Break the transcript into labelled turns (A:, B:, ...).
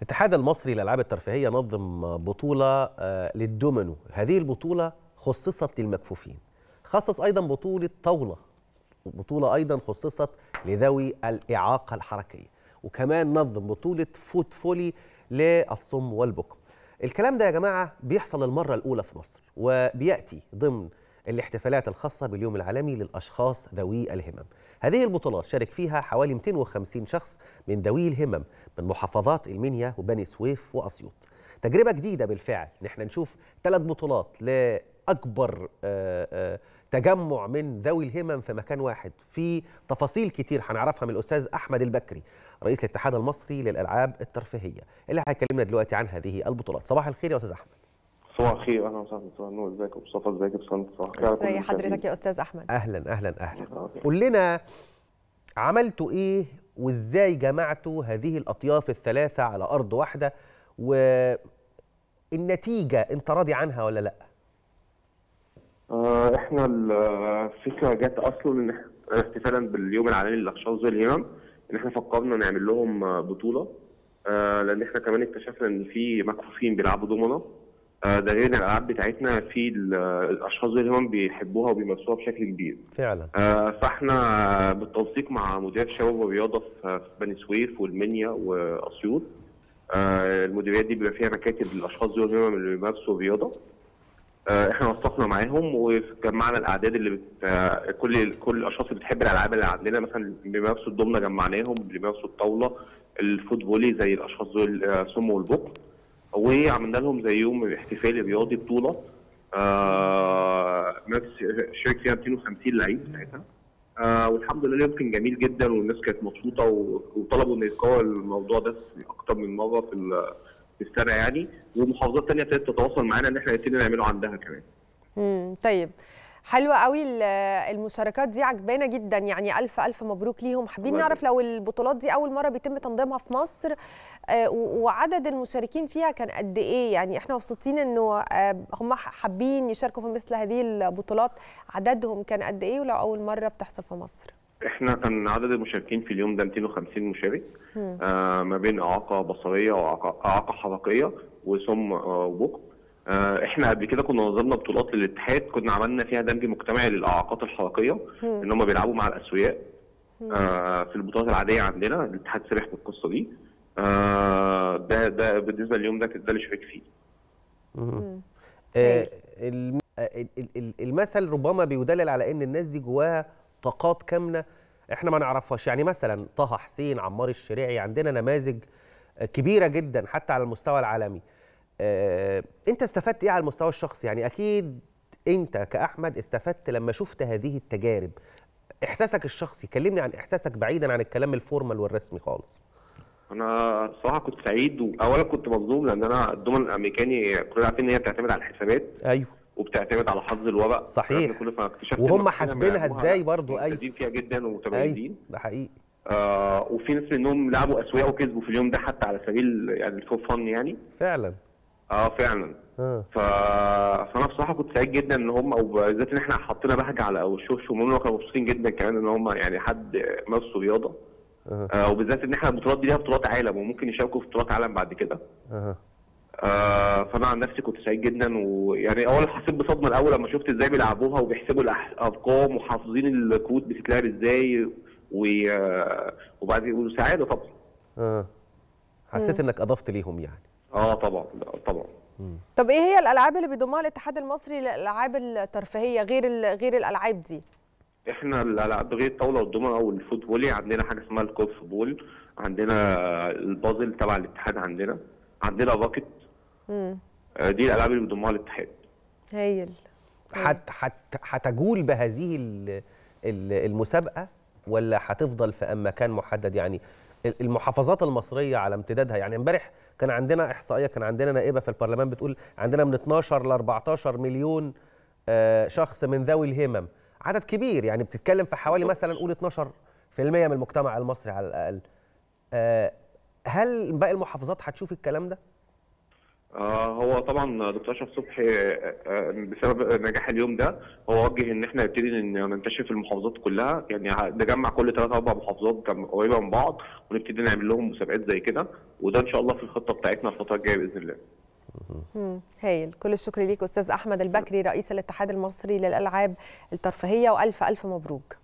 A: الاتحاد المصري للالعاب الترفيهيه نظم بطوله للدومينو هذه البطوله خصصت للمكفوفين خصص ايضا بطوله طاوله بطوله ايضا خصصت لذوي الاعاقه الحركيه وكمان نظم بطوله فوت فولي للصم والبكم الكلام ده يا جماعه بيحصل المره الاولى في مصر وبياتي ضمن الاحتفالات الخاصه باليوم العالمي للاشخاص ذوي الهمم هذه البطولات شارك فيها حوالي 250 شخص من ذوي الهمم من محافظات المنيا وبني سويف واسيوط تجربه جديده بالفعل ان احنا نشوف ثلاث بطولات لاكبر تجمع من ذوي الهمم في مكان واحد في تفاصيل كتير هنعرفها من الاستاذ احمد البكري رئيس الاتحاد المصري للالعاب الترفيهيه اللي هيكلمنا دلوقتي عن هذه البطولات صباح الخير يا استاذ احمد
B: صباح الخير اهلا وسهلا صباح النور ازيك يا مصطفى ازيك يا بسنت صباح الخير
C: ازي حضرتك يا استاذ احمد
A: اهلا اهلا اهلا قول لنا عملتوا ايه وازاي جمعتوا هذه الاطياف الثلاثه على ارض واحده والنتيجه انت راضي عنها ولا لا
B: آه احنا الفكره جت اصلا ان احنا احتفالا باليوم العالمي للاشخاص ذوي الهمم ان احنا فكرنا نعمل لهم بطوله آه لان احنا كمان اكتشفنا ان في مكفوفين بيلعبوا دومنه آه ده غير الالعاب بتاعتنا في الاشخاص ذوي الهمم بيحبوها وبيمارسوها بشكل كبير.
A: فعلا.
B: آه فاحنا بالتنسيق مع مديريه الشباب والرياضه في بني سويف والمنيا واسيوط آه المديريات دي بيبقى فيها مكاتب للاشخاص ذوي الهمم اللي بيمارسوا الرياضه. آه احنا وثقنا معاهم وجمعنا الاعداد اللي بت... آه كل كل الاشخاص اللي بتحب الالعاب اللي عندنا مثلا اللي بيمارسوا الضمنه جمعناهم اللي بيمارسوا الطاوله الفوت فولي زي الاشخاص ذوي السم والبكم وعملنا لهم زي يوم احتفالي رياضي بطوله آه شارك فيها 250 لعيب ساعتها آه والحمد لله اليوم كان جميل جدا والناس كانت مبسوطه وطلبوا ان يتكرر الموضوع ده اكتر من مره في في السنه يعني ومحافظات ثانيه ابتدت تتواصل معانا ان احنا نبتدي نعمله عندها كمان.
C: امم طيب حلوة قوي المشاركات دي عجبانا جدا يعني ألف ألف مبروك ليهم حابين نعرف لو البطولات دي أول مرة بيتم تنظيمها في مصر وعدد المشاركين فيها كان قد إيه يعني إحنا مبسوطين إنه هم حابين يشاركوا في مثل هذه البطولات عددهم كان قد إيه ولو أول مرة بتحصل في مصر
B: احنا كان عدد المشاركين في اليوم ده 250 مشارك آه ما بين اعاقه بصريه واعاقه حركيه وسم آه وبكم آه احنا قبل كده كنا نظمنا بطولات للاتحاد كنا عملنا فيها دمج مجتمعي للاعاقات الحركيه ان هم بيلعبوا مع الاسوياء آه في البطولات العاديه عندنا الاتحاد سرح بالقصه دي آه ده ده بالنسبه لليوم ده ده اللي شارك فيه.
A: آه المثل ربما بيدلل على ان الناس دي جواها طاقات كامنه احنا ما نعرفهاش يعني مثلا طه حسين عمار الشريعي عندنا نماذج كبيره جدا حتى على المستوى العالمي آه، انت استفدت ايه على المستوى الشخصي يعني اكيد انت كاحمد استفدت لما شفت هذه التجارب احساسك الشخصي كلمني عن احساسك بعيدا عن الكلام الفورمال والرسمي خالص
B: انا صراحه كنت سعيد واولا كنت مظلوم لان انا الدومن الامريكاني كلنا عارفين ان هي بتعتمد على الحسابات
A: ايوه
B: وبتعتمد على حظ الورق
A: صحيح
B: كل
A: وهم حاسبينها ازاي برضو
B: ايوه فيها جدا ومتميزين
A: أيوة. ده حقيقي
B: آه وفي ناس منهم لعبوا اسواق وكسبوا في اليوم ده حتى على سبيل يعني الفور فن يعني
A: فعلا
B: اه فعلا
A: آه.
B: ف... فانا بصراحه كنت سعيد جدا ان هم او بالذات ان احنا حطينا بهجه على وشوشهم هم كانوا مبسوطين جدا كمان ان هم يعني حد مارسوا رياضه
A: آه.
B: آه وبالذات ان احنا البطولات دي ليها بطولات عالم وممكن يشاركوا في بطولات عالم بعد كده
A: آه.
B: آه فانا عن نفسي كنت سعيد جدا ويعني اول حسيت بصدمه الاول لما شفت ازاي بيلعبوها وبيحسبوا الارقام وحافظين الكروت بتتلعب ازاي و... وبعد وسعاده طبعا
A: اه حسيت انك اضفت ليهم يعني
B: اه طبعا طبعا
A: مم.
C: طب ايه هي الالعاب اللي بيضمها الاتحاد المصري للالعاب الترفيهيه غير غير الالعاب دي
B: احنا الالعاب غير الطاوله والدومنه والفوت فولي عندنا حاجه اسمها الكورف بول عندنا البازل تبع الاتحاد عندنا عندنا باكت
C: امم
B: دي الالعاب اللي بيضمها الاتحاد
C: هايل
A: حت حت هتجول بهذه المسابقه ولا هتفضل في مكان محدد يعني المحافظات المصريه على امتدادها يعني امبارح كان عندنا احصائيه كان عندنا نائبه في البرلمان بتقول عندنا من 12 ل 14 مليون شخص من ذوي الهمم عدد كبير يعني بتتكلم في حوالي مثلا قول 12% من المجتمع المصري على الاقل هل باقي المحافظات هتشوف الكلام ده؟
B: آه هو طبعا دكتور اشرف صبحي آه، آه، بسبب نجاح اليوم ده هو وجه ان احنا نبتدي ن- ننتشر في المحافظات كلها يعني ه- نجمع كل ثلاث اربع محافظات جم- قريبه من بعض ونبتدي نعمل لهم مسابقات زي كده وده ان شاء الله في الخطه بتاعتنا الفتره الجايه باذن الله
C: مم. هايل كل الشكر ليك استاذ احمد البكري رئيس الاتحاد المصري للالعاب الترفيهيه والف الف مبروك